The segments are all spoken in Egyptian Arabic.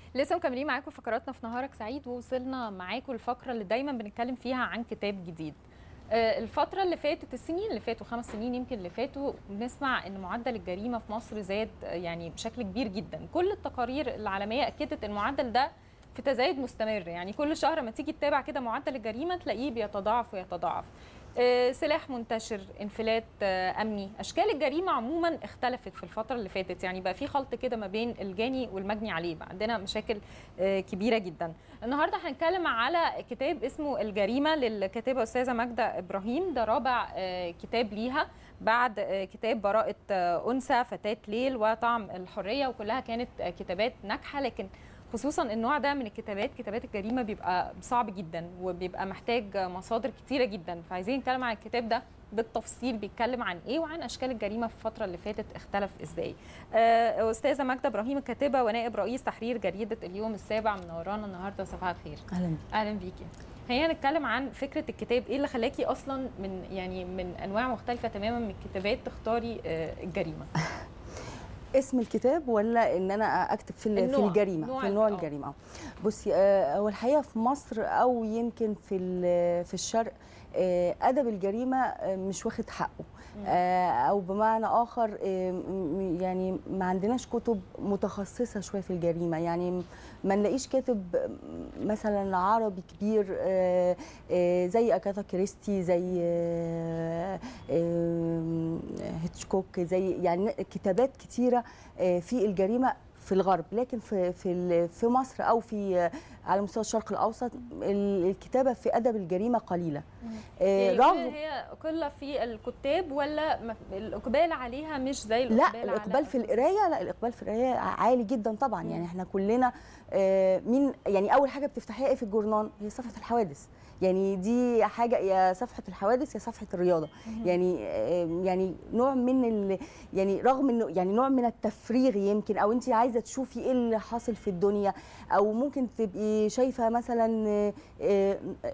لسه مكملين معاكم فقراتنا في نهارك سعيد ووصلنا معاكم الفقره اللي دايما بنتكلم فيها عن كتاب جديد آه، الفترة اللي فاتت السنين اللي فاتوا خمس سنين يمكن اللي فاتوا بنسمع ان معدل الجريمة في مصر زاد آه، يعني بشكل كبير جدا كل التقارير العالمية اكدت ان المعدل ده في تزايد مستمر يعني كل شهر ما تيجي تتابع كده معدل الجريمة تلاقيه بيتضاعف ويتضاعف آه، سلاح منتشر انفلات آه، امني اشكال الجريمه عموما اختلفت في الفتره اللي فاتت يعني بقى في خلط كده ما بين الجاني والمجني عليه بقى عندنا مشاكل آه، كبيره جدا النهارده هنتكلم على كتاب اسمه الجريمه للكاتبه استاذه ماجده ابراهيم ده رابع آه، كتاب ليها بعد آه، كتاب براءه آه، انثى فتاه ليل وطعم الحريه وكلها كانت آه، كتابات ناجحه لكن خصوصا النوع ده من الكتابات كتابات الجريمه بيبقى صعب جدا وبيبقى محتاج مصادر كتيره جدا فعايزين نتكلم عن الكتاب ده بالتفصيل بيتكلم عن ايه وعن اشكال الجريمه في الفتره اللي فاتت اختلف ازاي آه، استاذه ماجده ابراهيم الكاتبه ونائب رئيس تحرير جريده اليوم السابع منورانا النهارده صباح الخير اهلا بيك اهلا بيكي خلينا نتكلم عن فكره الكتاب ايه اللي خلاكي اصلا من يعني من انواع مختلفه تماما من الكتابات تختاري آه، الجريمه اسم الكتاب ولا ان انا اكتب في ال- في النوع. الجريمه نوع في نوع ال- آه. الجريمه اه بصي آه، هو الحقيقه في مصر او يمكن في ال- في الشرق آه، ادب الجريمه آه، مش واخد حقه آه، او بمعنى اخر آه، م- يعني ما عندناش كتب متخصصه شويه في الجريمه يعني ما نلاقيش كاتب مثلا عربي كبير آه، آه، زي اكاثا كريستي زي آه، آه، هيتشكوك زي يعني كتابات كتيره آه، في الجريمه في الغرب لكن في في ال- في مصر او في على مستوى الشرق الاوسط ال- الكتابه في ادب الجريمه قليله آه، يعني رغم هي قله في الكتاب ولا ما- الاقبال عليها مش زي لا الاقبال على الاقبال في القرايه لا الاقبال في القرايه عالي جدا طبعا يعني احنا كلنا آه، مين يعني اول حاجه بتفتحيها ايه في الجورنال هي صفحه الحوادث يعني دي حاجه يا صفحه الحوادث يا صفحه الرياضه يعني آه، يعني نوع من ال يعني رغم انه يعني نوع من التفريغ يمكن او انت عايزه تشوفي ايه اللي حاصل في الدنيا او ممكن تبقي شايفه مثلا آه، آه،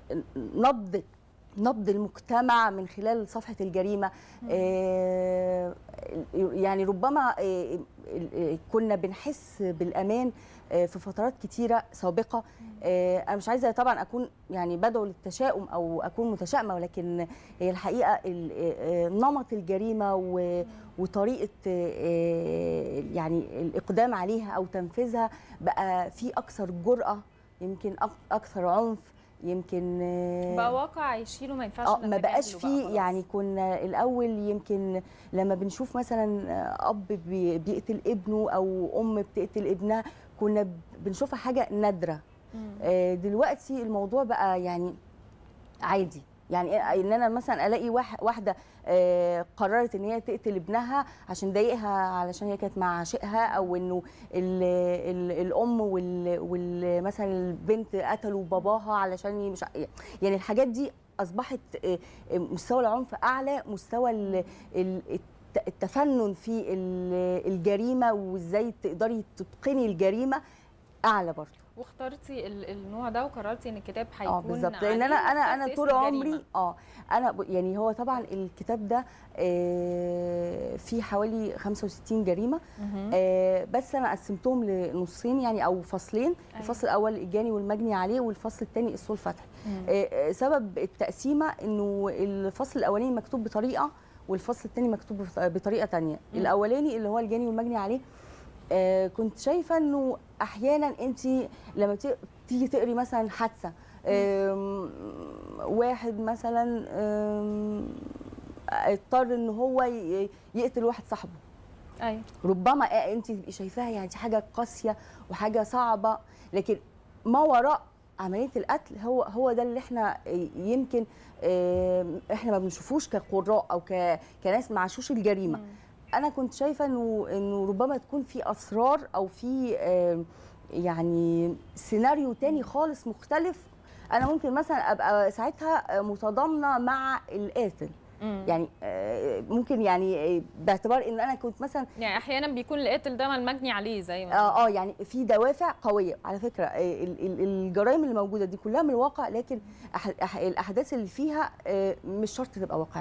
نبض نبض المجتمع من خلال صفحه الجريمه آه، يعني ربما آه، آه، كنا بنحس بالامان آه، في فترات كتيره سابقه آه، انا مش عايزه طبعا اكون يعني بدعو للتشاؤم او اكون متشائمه ولكن هي الحقيقه ال- آه، نمط الجريمه و- وطريقه آه، يعني الاقدام عليها او تنفيذها بقى في اكثر جرأه يمكن أك- اكثر عنف يمكن آه، بقى واقع عايشينه ما ينفعش اه ما بقاش نتجاهله بقى فيه خلاص. يعني كنا الاول يمكن لما بنشوف مثلا اب بي- بيقتل ابنه او ام بتقتل ابنها كنا ب- بنشوفها حاجه نادره مم. آه، دلوقتي الموضوع بقى يعني عادي يعني إيه- ان انا مثلا الاقي واح- واحده آه، قررت ان هي تقتل ابنها عشان ضايقها علشان هي كانت مع عشقها او انه ال ال الام وال وال مثلا البنت قتلوا باباها علشان ي- مش ع- يعني الحاجات دي اصبحت آه، آه، مستوى العنف اعلى مستوى ال- ال- الت- التفنن في ال- الجريمه وازاي تقدري تتقني الجريمه اعلى برضه واخترتي ال- النوع ده وقررتي ان الكتاب هيكون اه بالظبط لان عليه انا انا انا واخترتي طول اسم عمري الجريمة. اه انا ب- يعني هو طبعا الكتاب ده آه، فيه حوالي 65 جريمه مهم. آه، بس انا قسمتهم لنصين يعني او فصلين أيوة. الفصل الاول الجاني والمجني عليه والفصل الثاني الصول فتحي مم. آه، آه، سبب التقسيمه انه الفصل الاولاني مكتوب بطريقه والفصل الثاني مكتوب بط- بطريقه تانية مم. الاولاني اللي هو الجاني والمجني عليه آه، كنت شايفه انه احيانا انت لما ت- تيجي تقري مثلا حادثه آم، واحد مثلا آم، اضطر ان هو ي- يقتل واحد صاحبه ايوه ربما آه انت تبقي شايفاها يعني دي حاجه قاسيه وحاجه صعبه لكن ما وراء عمليه القتل هو هو ده اللي احنا آه، يمكن آه، احنا ما بنشوفوش كقراء او ك- كناس ما عاشوش الجريمه مم. انا كنت شايفه انه انه ربما تكون في اسرار او في آه، يعني سيناريو تاني خالص مختلف انا ممكن مثلا ابقى ساعتها آه، متضامنه مع القاتل مم. يعني آه، ممكن يعني آه، باعتبار ان انا كنت مثلا يعني احيانا بيكون القاتل ده المجني عليه زي ما اه اه يعني في دوافع قويه على فكره آه، ال- ال- الجرائم اللي موجوده دي كلها من الواقع لكن أح أح الاحداث اللي فيها آه، مش شرط تبقى واقعيه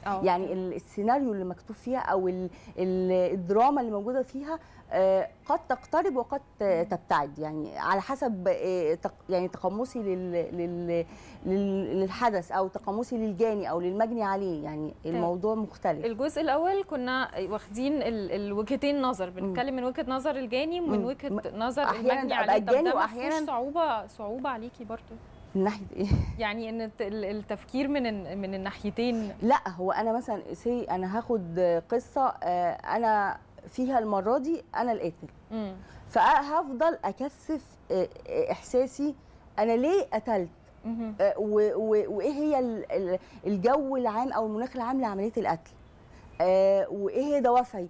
أه. يعني ال- السيناريو اللي مكتوب فيها او ال- ال- الدراما اللي موجوده فيها آه، قد تقترب وقد ت- تبتعد يعني على حسب آه، تق- يعني تقمصي لل- لل- لل- للحدث او تقمصي للجاني او للمجني عليه يعني الموضوع مختلف الجزء الاول كنا واخدين ال- الوجهتين نظر بنتكلم من وجهه نظر الجاني ومن مم. وجهه م- نظر أحياناً المجني أبقى عليه طب الجاني ده ما وأحياناً- فيهوش صعوبه صعوبه عليكي برضو من ناحيه ايه يعني ان الت- ال- التفكير من ال- من الناحيتين لا هو انا مثلا سي انا هاخد قصه آه، انا فيها المره دي انا القاتل مم. فهفضل اكثف آه، آه، احساسي انا ليه قتلت مهم. آه، و- و- وايه هي ال- ال- الجو العام او المناخ العام لعمليه القتل آه، وايه هي دوافعي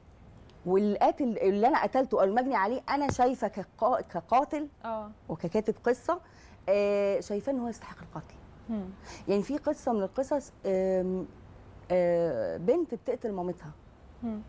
والقاتل اللي انا قتلته او المجني عليه انا شايفه كقا- كقاتل اه وككاتب قصه آه، شايفاه ان هو يستحق القتل مم. يعني في قصه من القصص آم، آه، بنت بتقتل مامتها مم.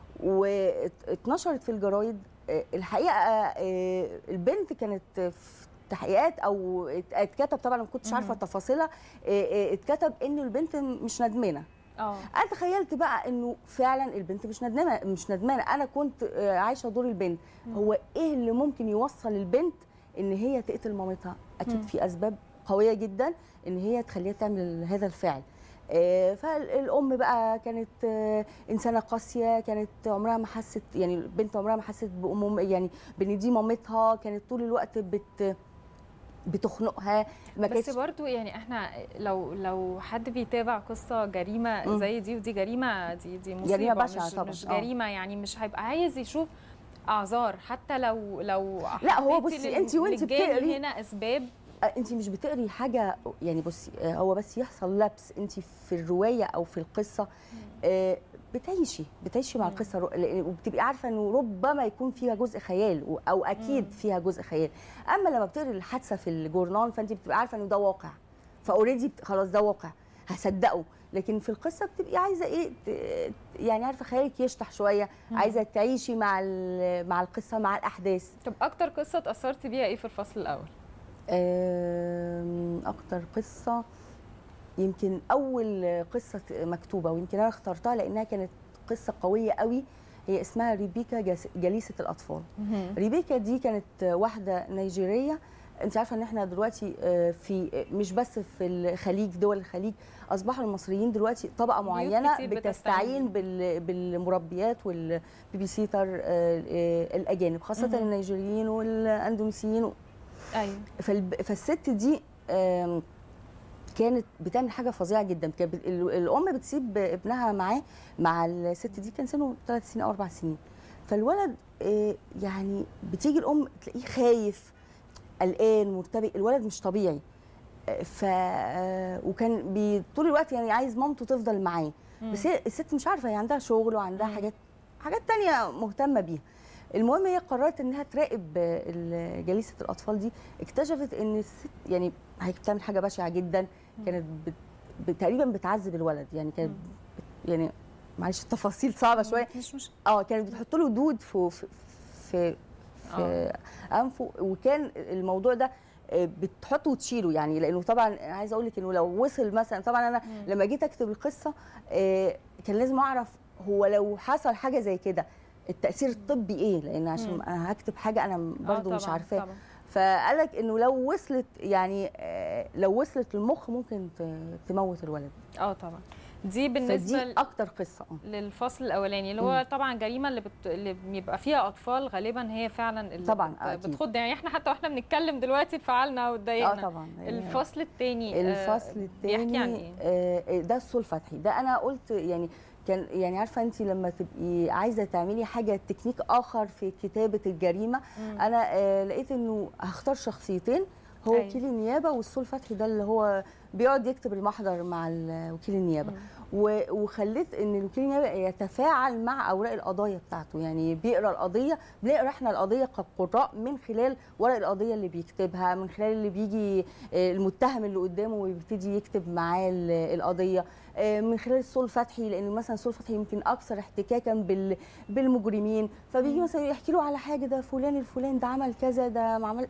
واتنشرت في الجرايد آه، الحقيقه آه، البنت كانت في تحقيقات او ات- اتكتب طبعا ما كنتش عارفه مهم. تفاصيلها آه، آه، اتكتب ان البنت مش ندمانه اه انا تخيلت بقى انه فعلا البنت مش ندمانه مش ندمانه انا كنت آه، عايشه دور البنت مم. هو ايه اللي ممكن يوصل البنت ان هي تقتل مامتها اكيد مم. في اسباب قويه جدا ان هي تخليها تعمل هذا الفعل آه، فالام بقى كانت آه، انسانه قاسيه كانت عمرها ما حست يعني البنت عمرها ما حست باموم يعني بان دي مامتها كانت طول الوقت بت بتخنقها ما بس كانتش برضو يعني احنا لو لو حد بيتابع قصه جريمه مم. زي دي ودي جريمه دي دي مصيبه جريمة بشعة مش, طبعاً، مش آه. جريمه يعني مش هيبقى عايز يشوف اعذار حتى لو لو لا، هو حطيتي بصي، لل- انتي وانتي للجاني بتقري- هنا اسباب انت مش بتقري حاجه يعني بصي آه، هو بس يحصل لبس انت في الروايه او في القصه آه، بتعيشي بتعيشي مع مم. القصه رو- لأن- وبتبقي عارفه انه ربما يكون فيها جزء خيال و- او اكيد مم. فيها جزء خيال اما لما بتقري الحادثه في الجورنال فانت بتبقي عارفه انه ده واقع فاوريدي خلاص ده واقع هصدقه لكن في القصه بتبقي عايزه ايه ت- يعني عارفه خيالك يشطح شويه مم. عايزه تعيشي مع ال- مع القصه مع الاحداث طب اكتر قصه اتاثرتي بيها ايه في الفصل الاول آم، اكتر قصه يمكن اول قصه مكتوبه ويمكن انا اخترتها لانها كانت قصه قويه قوي هي اسمها ريبيكا جس- جليسه الاطفال ريبيكا دي كانت واحده نيجيريه انت عارفه ان احنا دلوقتي آه، في مش بس في الخليج دول الخليج اصبحوا المصريين دلوقتي طبقه بيوت معينه كتير بتستعين بتستعين. بال- بالمربيات والبيبي سيتر آه، آه، الاجانب خاصه مهم. النيجيريين والاندونيسيين ايوه فالب... فالست دي آم، كانت بتعمل حاجه فظيعه جدا كانت بت- ال- الام بتسيب ابنها معاه مع الست دي كان سنه ثلاث سنين او اربع سنين فالولد آه، يعني بتيجي الام تلاقيه خايف قلقان مرتبك الولد مش طبيعي آه، ف آه، وكان بي... طول الوقت يعني عايز مامته تفضل معاه مم. بس هي الست مش عارفه هي عندها شغل وعندها مم. حاجات حاجات تانية مهتمه بيها المهم هي قررت انها تراقب ال- جليسه الاطفال دي اكتشفت ان الست يعني هي بتعمل حاجه بشعه جدا كانت بت... بت... تقريبا بتعذب الولد يعني كانت بت... يعني معلش التفاصيل صعبه شويه مش مش اه كانت بتحط له دود في في في, في آه. انفه وكان الموضوع ده آه، بتحطه وتشيله يعني لانه طبعا أنا عايزه اقول لك انه لو وصل مثلا طبعا انا مم. لما جيت اكتب القصه آه، كان لازم اعرف هو لو حصل حاجه زي كده التاثير الطبي ايه لان عشان مم. انا هكتب حاجه انا آه برضو مش طبعاً، عارفاه طبعاً. فقال لك انه لو وصلت يعني آه، لو وصلت للمخ ممكن ت- تموت الولد اه طبعا دي بالنسبه فدي اكتر قصه اه للفصل الاولاني اللي هو طبعا جريمه اللي, بت... اللي بيبقى فيها اطفال غالبا هي فعلا اللي طبعاً، بت... أكيد. بتخض يعني احنا حتى واحنا بنتكلم دلوقتي اتفعلنا اه واتضايقنا طبعا الفصل الثاني الفصل بيحكي الثاني عن ايه؟ آه، ده السول فتحي ده انا قلت يعني كان يعني عارفه انت لما تبقي عايزه تعملي حاجه تكنيك اخر في كتابه الجريمه مم. انا آه، لقيت انه هختار شخصيتين هو أيوة. وكيل النيابه والسول فتحي ده اللي هو بيقعد يكتب المحضر مع ال- وكيل النيابه مم. و- وخليت ان وكيل النيابه يتفاعل مع اوراق القضايا بتاعته يعني بيقرا القضيه بنقرا احنا القضيه كقراء من خلال ورق القضيه اللي بيكتبها من خلال اللي بيجي آه، المتهم اللي قدامه ويبتدي يكتب معاه ال- القضيه آه، من خلال السول فتحي لان مثلا السول فتحي يمكن اكثر احتكاكا بال بالمجرمين فبيجي مم. مثلا يحكي له على حاجه ده فلان الفلان ده عمل كذا ده ما عمل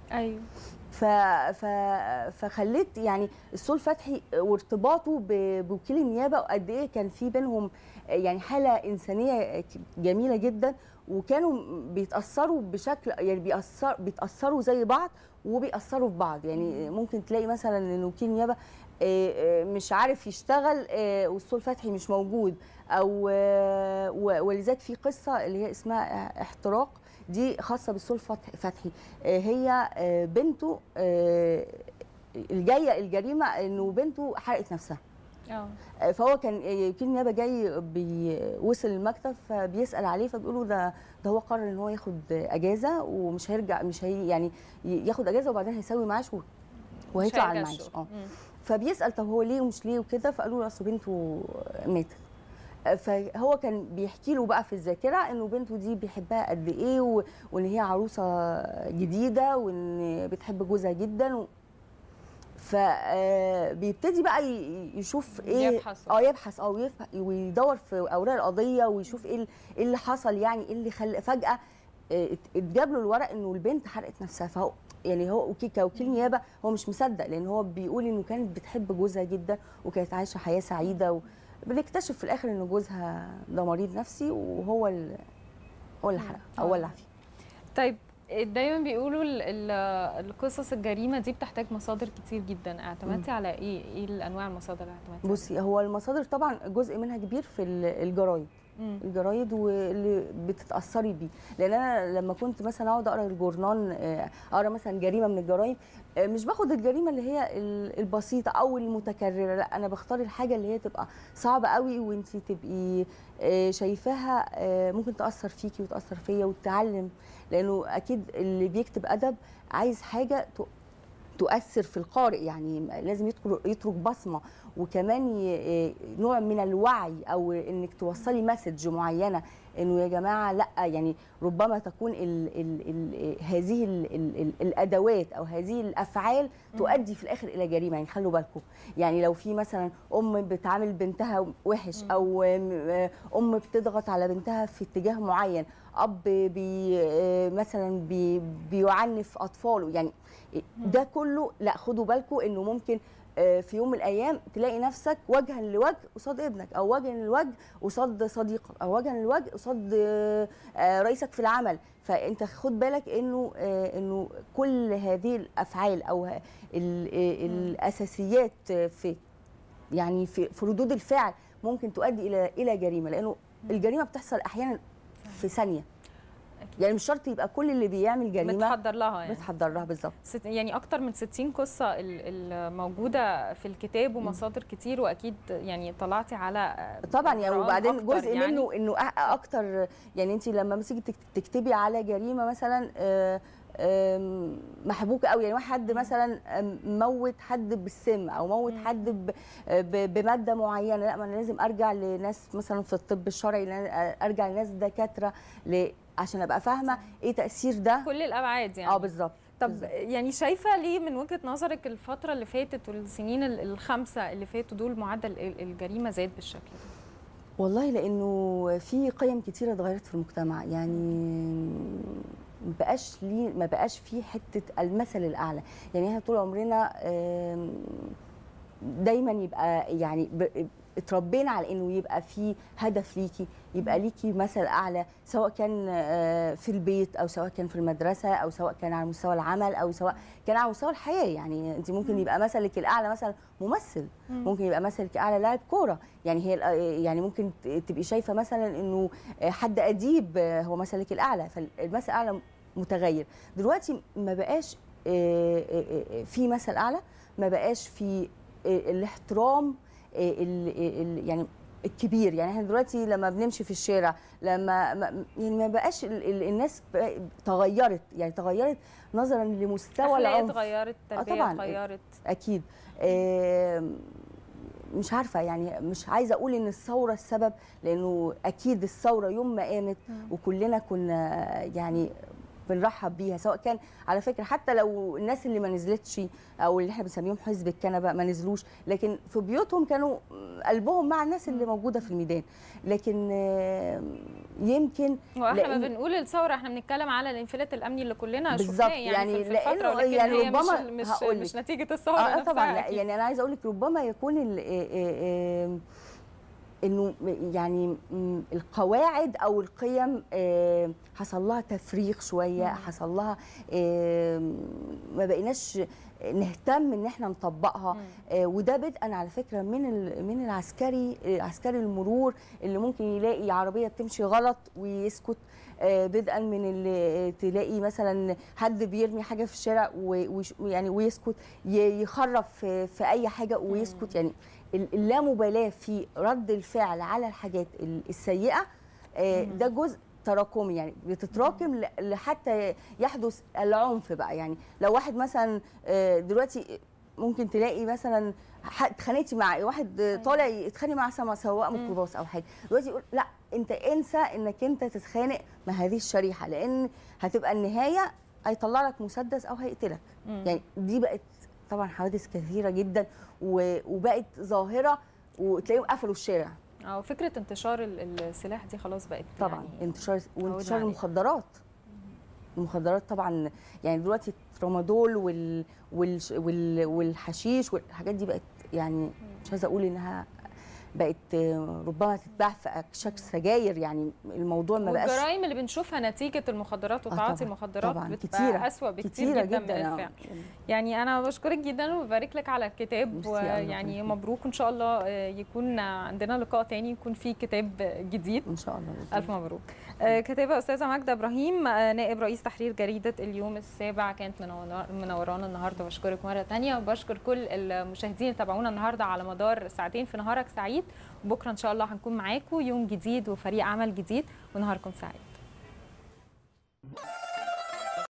ايوه ف... ف... فخليت يعني السول فتحي وارتباطه ب... بوكيل النيابه وقد ايه كان في بينهم يعني حاله انسانيه جميله جدا وكانوا بيتاثروا بشكل يعني بيأثر بيتاثروا زي بعض وبيأثروا في بعض يعني ممكن تلاقي مثلا ان وكيل النيابه آه، آه، مش عارف يشتغل آه، والسول فتحي مش موجود او آه، و- ولذلك في قصه اللي هي اسمها احتراق دي خاصه بالسول فتح- فتحي آه، هي آه، بنته آه، الجايه الجريمه انه بنته حرقت نفسها اه آه، فهو كان آه، وكيل النيابه جاي بيوصل المكتب فبيسال عليه فبيقول له ده ده هو قرر ان هو ياخد اجازه ومش هيرجع مش هي يعني ي- ياخد اجازه وبعدين هيسوي معاش و- وهيطلع على هيرجع المعاش الشغل. اه مم. فبيسال طب هو ليه ومش ليه وكده فقالوا له اصل بنته ماتت فهو كان بيحكي له بقى في الذاكره انه بنته دي بيحبها قد ايه و- وان هي عروسه جديده وان بتحب جوزها جدا و... فبيبتدي بقى ي- يشوف ايه يبحث. اه يبحث اه ويف- ويدور في اوراق القضيه ويشوف ايه ال- إيه اللي حصل يعني ايه اللي خلى فجاه آه، ات- اتجاب له الورق انه البنت حرقت نفسها فهو يعني هو وكي- كوكيل نيابه هو مش مصدق لان هو بيقول انه كانت بتحب جوزها جدا وكانت عايشه حياه سعيده و... بنكتشف في الاخر ان جوزها ده مريض نفسي وهو ال... هو اللي حرق هو اللي فيه طيب دايما بيقولوا ال- ال- القصص الجريمه دي بتحتاج مصادر كتير جدا اعتمدتي على ايه ايه الانواع المصادر اللي اعتمدتي بصي هو المصادر طبعا جزء منها كبير في ال- الجرايد مم. الجرايد واللي بتتاثري بيه لان انا لما كنت مثلا اقعد اقرا الجورنان آه، اقرا مثلا جريمه من الجرايد آه، مش باخد الجريمه اللي هي ال- البسيطه او المتكرره لا انا بختار الحاجه اللي هي تبقى صعبه قوي وانت تبقي آه، شايفاها آه، ممكن تاثر فيكي وتاثر فيا وتتعلم لانه اكيد اللي بيكتب ادب عايز حاجه ت- تؤثر في القارئ يعني لازم يترك يترك بصمه وكمان ي- نوع من الوعي او انك توصلي مسج معينه انه يا جماعه لا يعني ربما تكون ال ال ال هذه ال ال ال الادوات او هذه الافعال تؤدي في الاخر الى جريمه يعني خلوا بالكم يعني لو في مثلا ام بتعامل بنتها وحش او م- ام بتضغط على بنتها في اتجاه معين اب بي مثلا بي بيعنف اطفاله يعني ده كله لا خدوا بالكم انه ممكن آه، في يوم من الايام تلاقي نفسك وجها لوجه قصاد ابنك او وجها لوجه قصاد صديقك او وجها لوجه قصاد آه، آه، رئيسك في العمل فانت خد بالك انه آه، انه كل هذه الافعال او ه- ال- آه، الاساسيات في يعني في في ردود الفعل ممكن تؤدي الى الى جريمه لانه الجريمه بتحصل احيانا في ثانيه أكيد. يعني مش شرط يبقى كل اللي بيعمل جريمه متحضر لها يعني بتحضر لها بالظبط ست يعني اكتر من 60 قصه ال- الموجوده في الكتاب ومصادر كتير واكيد يعني طلعتي على طبعا يعني قرآن وبعدين أكتر جزء يعني. منه انه أ- اكتر يعني انت لما تيجي تك- تكتبي على جريمه مثلا آه، آم، محبوكه قوي يعني واحد حد مثلا آم، موت حد بالسم او موت مم. حد ب- ب- بماده معينه لا ما انا لازم ارجع لناس مثلا في الطب الشرعي لا- ارجع لناس دكاتره ل- عشان ابقى فاهمه ايه تاثير ده كل الابعاد يعني اه بالظبط طب بالظبط. يعني شايفه ليه من وجهه نظرك الفتره اللي فاتت والسنين ال- الخمسه اللي فاتوا دول معدل ال- الجريمه زاد بالشكل ده والله لانه في قيم كتيره اتغيرت في المجتمع يعني ما بقاش ليه ما بقاش في حته المثل الاعلى يعني احنا طول عمرنا آم، دايما يبقى يعني ب- اتربينا على انه يبقى في هدف ليكي يبقى ليكي مثل اعلى سواء كان آه، في البيت او سواء كان في المدرسه او سواء كان على مستوى العمل او سواء كان على مستوى الحياه يعني انت ممكن يبقى مثلك الاعلى مثلا ممثل ممكن يبقى مثلك اعلى لاعب كوره يعني هي الأ- يعني ممكن ت- تبقي شايفه مثلا انه حد اديب هو مثلك الاعلى فالمثل الاعلى متغير دلوقتي ما بقاش آه، آه، آه، في مثل اعلى ما بقاش في آه، الاحترام آه، ال- ال- يعني الكبير يعني احنا دلوقتي لما بنمشي في الشارع لما ما- يعني ما بقاش ال- ال- الناس بقى- تغيرت يعني تغيرت نظرا لمستوى اخلاق العنف اتغيرت تربيه طبعاً. اتغيرت اكيد آم، مش عارفه يعني مش عايزه اقول ان الثوره السبب لانه اكيد الثوره يوم ما قامت مم. وكلنا كنا يعني بنرحب بيها سواء كان على فكره حتى لو الناس اللي ما نزلتش او اللي احنا بنسميهم حزب الكنبه ما نزلوش لكن في بيوتهم كانوا قلبهم مع الناس اللي موجوده في الميدان لكن آه، يمكن واحنا ما لأن- بنقول الثوره احنا بنتكلم على الانفلات الامني اللي كلنا بالظبط، شفناه يعني, يعني في الفتره لأنه ولكن يعني هي ربما مش مش, هقولك. مش نتيجه الثوره اه نفسها طبعا لا أكيد. يعني انا عايزه اقول لك ربما يكون ال- آه، آه، آه، انه م- يعني م- القواعد او القيم آه، حصل لها تفريغ شويه مم. حصل لها آه، ما بقيناش نهتم ان احنا نطبقها مم. آه، وده بدءا على فكره من ال- من العسكري آه، عسكري المرور اللي ممكن يلاقي عربيه بتمشي غلط ويسكت آه، بدءا من اللي تلاقي مثلا حد بيرمي حاجه في الشارع و- ويش- يعني ويسكت ي- يخرب في, في اي حاجه ويسكت يعني ال- اللامبالاه في رد الفعل على الحاجات ال- السيئه آه، مم. ده جزء تراكمي يعني بتتراكم ل- لحتى يحدث العنف بقى يعني لو واحد مثلا آه، دلوقتي ممكن تلاقي مثلا ح- اتخانقتي مع واحد آه، طالع يتخانق مع سما- سواق مم. ميكروباص او حاجه دلوقتي يقول لا انت انسى انك انت تتخانق مع هذه الشريحه لان هتبقى النهايه هيطلع لك مسدس او هيقتلك مم. يعني دي بقت طبعا حوادث كثيره جدا و- وبقت ظاهره وتلاقيهم قفلوا الشارع اه فكره انتشار ال- السلاح دي خلاص بقت طبعا يعني انتشار وانتشار عليها. المخدرات المخدرات طبعا يعني دلوقتي الترامادول وال وال وال والحشيش والحاجات دي بقت يعني مش عايزه اقول انها بقت آه، ربما تتباع في اكشاك سجاير يعني الموضوع ما بقاش والجرائم اللي بنشوفها نتيجه المخدرات آه وتعاطي طبعاً، المخدرات طبعا بتبقى كتيره اسوأ بكتير كتيره جدا, جدا, من آه. الفعل يعني انا بشكرك جدا وببارك لك على الكتاب ميرسي أوي، ربنا ويعني يخليك. مبروك ان شاء الله آه، يكون عندنا لقاء تاني يكون فيه كتاب جديد ان شاء الله الف مبروك آه، كاتبه استاذه ماجده ابراهيم آه، نائب رئيس تحرير جريده اليوم السابع كانت منور- منورانا النهارده بشكرك مره تانية وبشكر كل المشاهدين اللي تابعونا النهارده على مدار ساعتين في نهارك سعيد بكره ان شاء الله هنكون معاكم يوم جديد وفريق عمل جديد ونهاركم سعيد